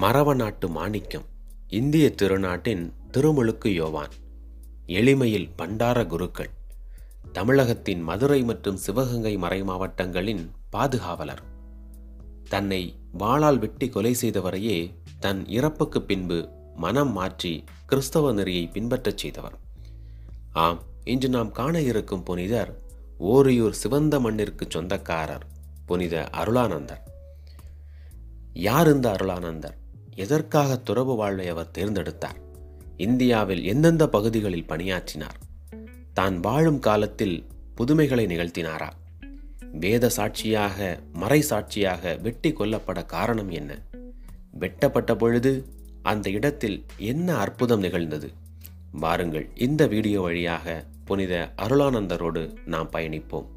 மரவ நாட்டு மாணிக்கம் இந்திய திருநாட்டின் திருமுழுக்கு யோவான் எளிமையில் பண்டார குருக்கள் தமிழகத்தின் மதுரை மற்றும் சிவகங்கை மறை மாவட்டங்களின் பாதுகாவலர் தன்னை வாளால் வெட்டி கொலை செய்தவரையே தன் இறப்புக்கு பின்பு மனம் மாற்றி கிறிஸ்தவ நெறியை பின்பற்றச் செய்தவர் ஆம் இன்று நாம் காண இருக்கும் புனிதர் ஓரியூர் சிவந்த மண்ணிற்கு சொந்தக்காரர் புனித அருளானந்தர் யார் இந்த அருளானந்தர் எதற்காக துறவு வாழ்வை அவர் தேர்ந்தெடுத்தார் இந்தியாவில் எந்தெந்த பகுதிகளில் பணியாற்றினார் தான் வாழும் காலத்தில் புதுமைகளை நிகழ்த்தினாரா வேத சாட்சியாக மறை சாட்சியாக வெட்டி கொல்லப்பட காரணம் என்ன வெட்டப்பட்ட பொழுது அந்த இடத்தில் என்ன அற்புதம் நிகழ்ந்தது வாருங்கள் இந்த வீடியோ வழியாக புனித அருளானந்தரோடு நாம் பயணிப்போம்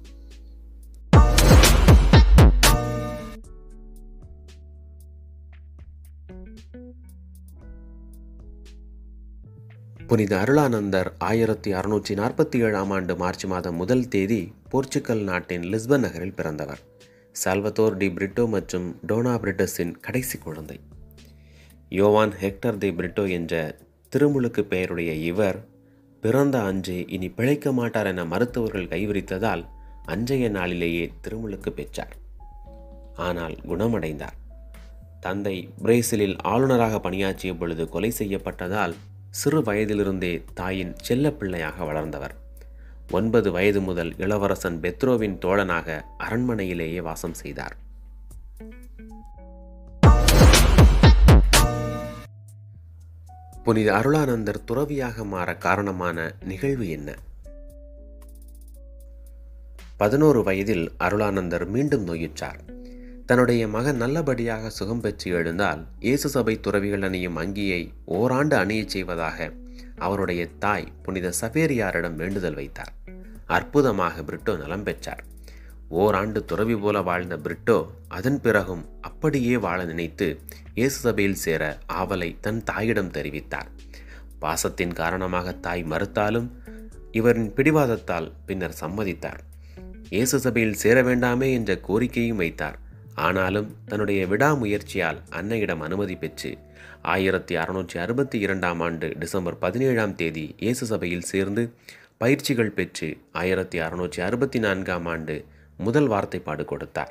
புனித அருளானந்தர் ஆயிரத்தி அறுநூற்றி நாற்பத்தி ஏழாம் ஆண்டு மார்ச் மாதம் முதல் தேதி போர்ச்சுகல் நாட்டின் லிஸ்பன் நகரில் பிறந்தவர் சால்வத்தோர் டி பிரிட்டோ மற்றும் டோனா பிரிட்டஸின் கடைசி குழந்தை யோவான் ஹெக்டர் தி பிரிட்டோ என்ற திருமுழுக்கு பெயருடைய இவர் பிறந்த அன்று இனி பிழைக்க மாட்டார் என மருத்துவர்கள் கைவிரித்ததால் அன்றைய நாளிலேயே திருமுழுக்கு பெற்றார் ஆனால் குணமடைந்தார் தந்தை பிரேசிலில் ஆளுநராக பணியாற்றிய பொழுது கொலை செய்யப்பட்டதால் சிறு வயதிலிருந்தே தாயின் செல்லப்பிள்ளையாக வளர்ந்தவர் ஒன்பது வயது முதல் இளவரசன் பெத்ரோவின் தோழனாக அரண்மனையிலேயே வாசம் செய்தார் புனித அருளானந்தர் துறவியாக மாற காரணமான நிகழ்வு என்ன பதினோரு வயதில் அருளானந்தர் மீண்டும் நோயுற்றார் தன்னுடைய மகன் நல்லபடியாக சுகம் பெற்று எழுந்தால் இயேசு சபை துறவிகள் அணியும் அங்கியை ஓராண்டு அணியச் செய்வதாக அவருடைய தாய் புனித சவேரியாரிடம் வேண்டுதல் வைத்தார் அற்புதமாக பிரிட்டோ நலம் பெற்றார் ஓராண்டு துறவி போல வாழ்ந்த பிரிட்டோ அதன் பிறகும் அப்படியே வாழ நினைத்து இயேசு சபையில் சேர ஆவலை தன் தாயிடம் தெரிவித்தார் பாசத்தின் காரணமாக தாய் மறுத்தாலும் இவரின் பிடிவாதத்தால் பின்னர் சம்மதித்தார் இயேசு சபையில் சேர வேண்டாமே என்ற கோரிக்கையும் வைத்தார் ஆனாலும் தன்னுடைய விடாமுயற்சியால் அன்னையிடம் அனுமதி பெற்று ஆயிரத்தி அறுநூற்றி அறுபத்தி இரண்டாம் ஆண்டு டிசம்பர் பதினேழாம் தேதி இயேசு சபையில் சேர்ந்து பயிற்சிகள் பெற்று ஆயிரத்தி அறுநூற்றி அறுபத்தி நான்காம் ஆண்டு முதல் வார்த்தைப்பாடு கொடுத்தார்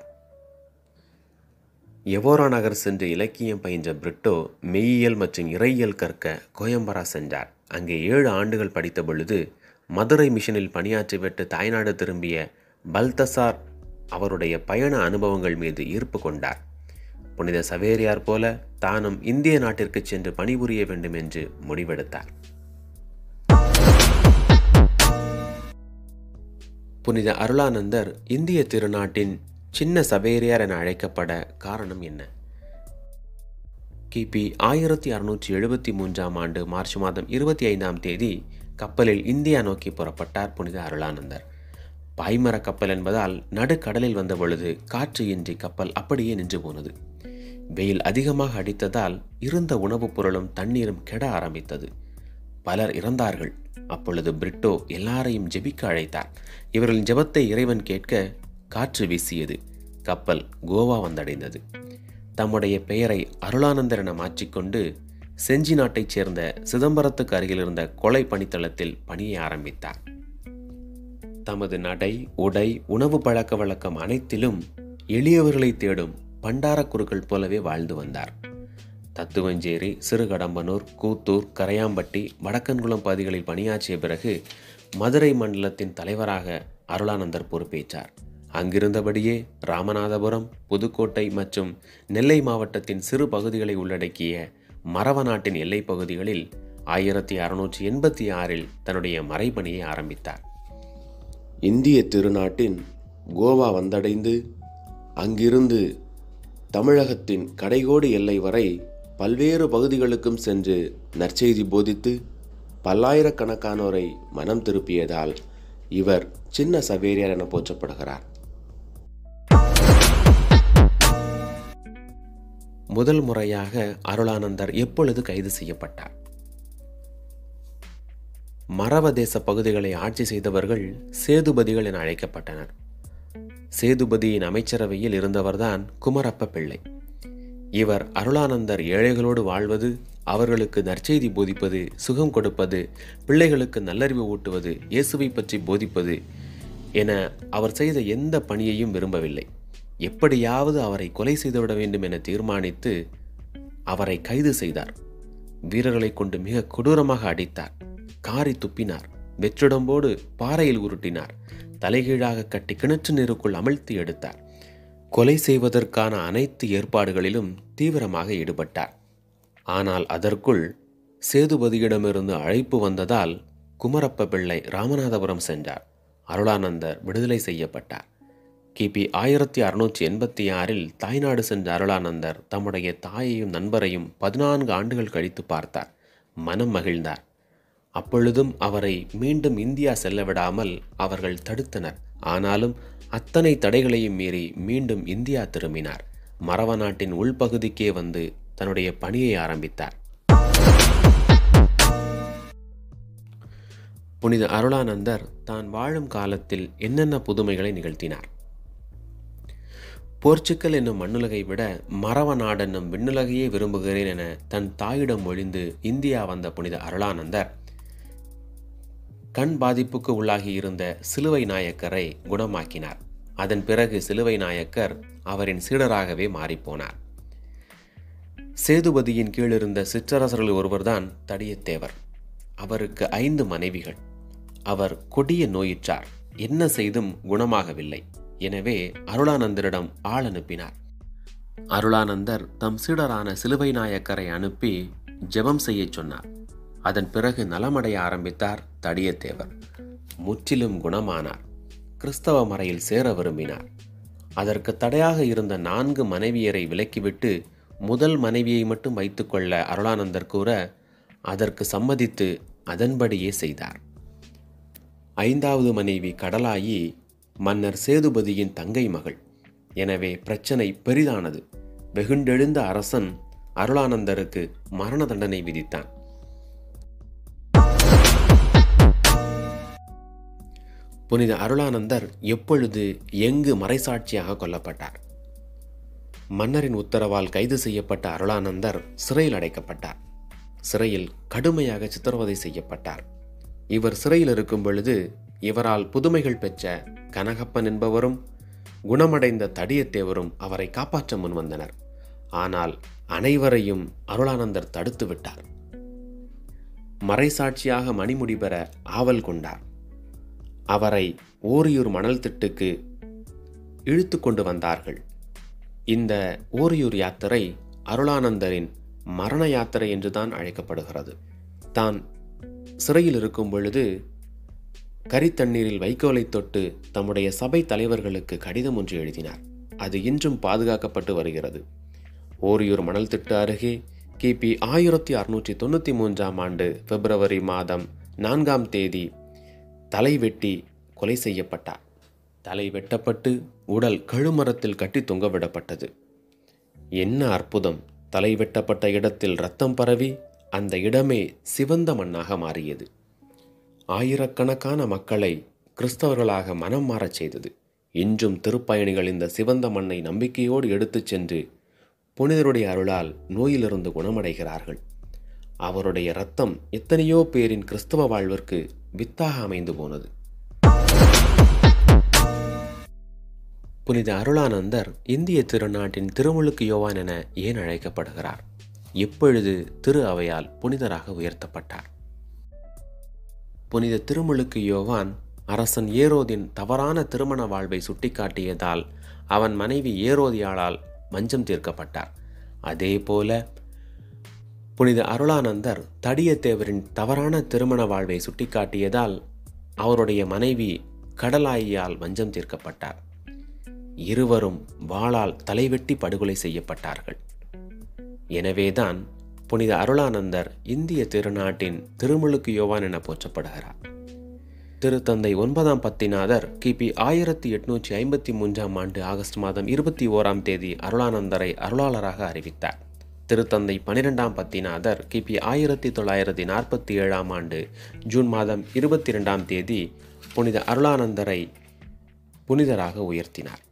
எவோரா நகர் சென்று இலக்கியம் பயின்ற பிரிட்டோ மெய்யியல் மற்றும் இறையியல் கற்க கோயம்பரா சென்றார் அங்கே ஏழு ஆண்டுகள் படித்த பொழுது மதுரை மிஷனில் பணியாற்றிவிட்டு தாய்நாடு திரும்பிய பல்தசார் அவருடைய பயண அனுபவங்கள் மீது ஈர்ப்பு கொண்டார் புனித சவேரியார் போல தானும் இந்திய நாட்டிற்கு சென்று பணிபுரிய வேண்டும் என்று முடிவெடுத்தார் புனித அருளானந்தர் இந்திய திருநாட்டின் சின்ன சவேரியார் என அழைக்கப்பட காரணம் என்ன கிபி ஆயிரத்தி அறுநூற்றி எழுபத்தி மூன்றாம் ஆண்டு மார்ச் மாதம் இருபத்தி ஐந்தாம் தேதி கப்பலில் இந்தியா நோக்கி புறப்பட்டார் புனித அருளானந்தர் பாய்மர கப்பல் என்பதால் நடுக்கடலில் வந்த பொழுது காற்று இன்றி கப்பல் அப்படியே நின்று போனது வெயில் அதிகமாக அடித்ததால் இருந்த உணவுப் பொருளும் தண்ணீரும் கெட ஆரம்பித்தது பலர் இறந்தார்கள் அப்பொழுது பிரிட்டோ எல்லாரையும் ஜெபிக்க அழைத்தார் இவர்களின் ஜெபத்தை இறைவன் கேட்க காற்று வீசியது கப்பல் கோவா வந்தடைந்தது தம்முடைய பெயரை அருளானந்தர் என மாற்றிக்கொண்டு செஞ்சி நாட்டைச் சேர்ந்த சிதம்பரத்துக்கு அருகில் இருந்த கொலை பணித்தளத்தில் பணியை ஆரம்பித்தார் தமது நடை உடை உணவு பழக்க வழக்கம் அனைத்திலும் எளியவர்களை தேடும் பண்டார குருக்கள் போலவே வாழ்ந்து வந்தார் தத்துவஞ்சேரி சிறுகடம்பனூர் கூத்தூர் கரையாம்பட்டி வடக்கன்குளம் பகுதிகளில் பணியாற்றிய பிறகு மதுரை மண்டலத்தின் தலைவராக அருளானந்தர் பொறுப்பேற்றார் அங்கிருந்தபடியே ராமநாதபுரம் புதுக்கோட்டை மற்றும் நெல்லை மாவட்டத்தின் சிறு பகுதிகளை உள்ளடக்கிய மரவ நாட்டின் எல்லைப் பகுதிகளில் ஆயிரத்தி அறுநூற்றி எண்பத்தி ஆறில் தன்னுடைய மறைபணியை ஆரம்பித்தார் இந்திய திருநாட்டின் கோவா வந்தடைந்து அங்கிருந்து தமிழகத்தின் கடைகோடி எல்லை வரை பல்வேறு பகுதிகளுக்கும் சென்று நற்செய்தி போதித்து பல்லாயிரக்கணக்கானோரை மனம் திருப்பியதால் இவர் சின்ன சவேரியார் என போற்றப்படுகிறார் முதல் முறையாக அருளானந்தர் எப்பொழுது கைது செய்யப்பட்டார் மரவ தேச பகுதிகளை ஆட்சி செய்தவர்கள் சேதுபதிகள் என அழைக்கப்பட்டனர் சேதுபதியின் அமைச்சரவையில் இருந்தவர்தான் குமரப்ப பிள்ளை இவர் அருளானந்தர் ஏழைகளோடு வாழ்வது அவர்களுக்கு நற்செய்தி போதிப்பது சுகம் கொடுப்பது பிள்ளைகளுக்கு நல்லறிவு ஊட்டுவது இயேசுவை பற்றி போதிப்பது என அவர் செய்த எந்த பணியையும் விரும்பவில்லை எப்படியாவது அவரை கொலை செய்துவிட வேண்டும் என தீர்மானித்து அவரை கைது செய்தார் வீரர்களை கொண்டு மிக கொடூரமாக அடித்தார் காரி துப்பினார் வெற்றிடம்போடு பாறையில் உருட்டினார் தலைகீழாக கட்டி கிணற்று நீருக்குள் அமிழ்த்தி எடுத்தார் கொலை செய்வதற்கான அனைத்து ஏற்பாடுகளிலும் தீவிரமாக ஈடுபட்டார் ஆனால் அதற்குள் சேதுபதியிடமிருந்து அழைப்பு வந்ததால் குமரப்ப பிள்ளை ராமநாதபுரம் சென்றார் அருளானந்தர் விடுதலை செய்யப்பட்டார் கிபி ஆயிரத்தி அறுநூற்றி எண்பத்தி ஆறில் தாய்நாடு சென்ற அருளானந்தர் தம்முடைய தாயையும் நண்பரையும் பதினான்கு ஆண்டுகள் கழித்து பார்த்தார் மனம் மகிழ்ந்தார் அப்பொழுதும் அவரை மீண்டும் இந்தியா செல்ல விடாமல் அவர்கள் தடுத்தனர் ஆனாலும் அத்தனை தடைகளையும் மீறி மீண்டும் இந்தியா திரும்பினார் மரவ நாட்டின் உள்பகுதிக்கே வந்து தன்னுடைய பணியை ஆரம்பித்தார் புனித அருளானந்தர் தான் வாழும் காலத்தில் என்னென்ன புதுமைகளை நிகழ்த்தினார் போர்ச்சுக்கல் என்னும் மண்ணுலகை விட மரவ நாடென்னும் விண்ணுலகையே விரும்புகிறேன் என தன் தாயிடம் ஒழிந்து இந்தியா வந்த புனித அருளானந்தர் கண் பாதிப்புக்கு உள்ளாகி இருந்த சிலுவை நாயக்கரை குணமாக்கினார் அதன் பிறகு சிலுவை நாயக்கர் அவரின் சீடராகவே மாறிப்போனார் சேதுபதியின் கீழிருந்த சிற்றரசர்கள் ஒருவர்தான் தடியத்தேவர் அவருக்கு ஐந்து மனைவிகள் அவர் கொடிய நோயுற்றார் என்ன செய்தும் குணமாகவில்லை எனவே அருளானந்தரிடம் ஆள் அனுப்பினார் அருளானந்தர் தம் சீடரான சிலுவை நாயக்கரை அனுப்பி ஜெபம் செய்யச் சொன்னார் அதன் பிறகு நலமடைய ஆரம்பித்தார் தடியத்தேவர் முற்றிலும் குணமானார் கிறிஸ்தவ மறையில் சேர விரும்பினார் அதற்கு தடையாக இருந்த நான்கு மனைவியரை விலக்கிவிட்டு முதல் மனைவியை மட்டும் வைத்துக்கொள்ள அருளானந்தர் கூற அதற்கு சம்மதித்து அதன்படியே செய்தார் ஐந்தாவது மனைவி கடலாயி மன்னர் சேதுபதியின் தங்கை மகள் எனவே பிரச்சனை பெரிதானது வெகுண்டெழுந்த அரசன் அருளானந்தருக்கு மரண தண்டனை விதித்தான் புனித அருளானந்தர் எப்பொழுது எங்கு மறைசாட்சியாக கொல்லப்பட்டார் மன்னரின் உத்தரவால் கைது செய்யப்பட்ட அருளானந்தர் சிறையில் அடைக்கப்பட்டார் சிறையில் கடுமையாக சித்திரவதை செய்யப்பட்டார் இவர் சிறையில் இருக்கும் பொழுது இவரால் புதுமைகள் பெற்ற கனகப்பன் என்பவரும் குணமடைந்த தடியத்தேவரும் அவரை காப்பாற்ற முன்வந்தனர் ஆனால் அனைவரையும் அருளானந்தர் தடுத்து விட்டார் மறைசாட்சியாக மணிமுடி பெற ஆவல் கொண்டார் அவரை ஓரியூர் மணல் திட்டுக்கு இழுத்து கொண்டு வந்தார்கள் இந்த ஓரியூர் யாத்திரை அருளானந்தரின் மரண யாத்திரை என்றுதான் அழைக்கப்படுகிறது தான் சிறையில் இருக்கும் பொழுது கரித்தண்ணீரில் வைக்கோலை தொட்டு தம்முடைய சபை தலைவர்களுக்கு கடிதம் ஒன்று எழுதினார் அது இன்றும் பாதுகாக்கப்பட்டு வருகிறது ஓரியூர் மணல் திட்டு அருகே கிபி ஆயிரத்தி அறுநூற்றி தொண்ணூற்றி மூன்றாம் ஆண்டு பிப்ரவரி மாதம் நான்காம் தேதி தலை வெட்டி கொலை செய்யப்பட்டார் தலை வெட்டப்பட்டு உடல் கழுமரத்தில் கட்டி தொங்கவிடப்பட்டது என்ன அற்புதம் தலை வெட்டப்பட்ட இடத்தில் ரத்தம் பரவி அந்த இடமே சிவந்த மண்ணாக மாறியது ஆயிரக்கணக்கான மக்களை கிறிஸ்தவர்களாக மனம் மாறச் செய்தது இன்றும் திருப்பயணிகள் இந்த சிவந்த மண்ணை நம்பிக்கையோடு எடுத்துச் சென்று புனிதருடைய அருளால் நோயிலிருந்து குணமடைகிறார்கள் அவருடைய இரத்தம் எத்தனையோ பேரின் கிறிஸ்தவ வாழ்விற்கு வித்தாக அமைந்து போனது புனித அருளானந்தர் இந்திய திருநாட்டின் திருமுழுக்கு யோவான் என ஏன் அழைக்கப்படுகிறார் எப்பொழுது திரு அவையால் புனிதராக உயர்த்தப்பட்டார் புனித திருமுழுக்கு யோவான் அரசன் ஏரோதின் தவறான திருமண வாழ்வை சுட்டிக்காட்டியதால் அவன் மனைவி ஏரோதியாளால் மஞ்சம் தீர்க்கப்பட்டார் அதேபோல புனித அருளானந்தர் தடியத்தேவரின் தவறான திருமண வாழ்வை சுட்டிக்காட்டியதால் அவருடைய மனைவி கடலாயியால் மஞ்சம் தீர்க்கப்பட்டார் இருவரும் வாளால் தலைவெட்டி படுகொலை செய்யப்பட்டார்கள் எனவேதான் புனித அருளானந்தர் இந்திய திருநாட்டின் திருமுழுக்கு யோவான் என போற்றப்படுகிறார் திருத்தந்தை ஒன்பதாம் பத்திநாதர் கிபி ஆயிரத்தி எட்நூற்றி ஐம்பத்தி மூன்றாம் ஆண்டு ஆகஸ்ட் மாதம் இருபத்தி ஓராம் தேதி அருளானந்தரை அருளாளராக அறிவித்தார் திருத்தந்தை பனிரெண்டாம் பத்திநாதர் கிபி ஆயிரத்தி தொள்ளாயிரத்தி நாற்பத்தி ஏழாம் ஆண்டு ஜூன் மாதம் இருபத்தி இரண்டாம் தேதி புனித அருளானந்தரை புனிதராக உயர்த்தினார்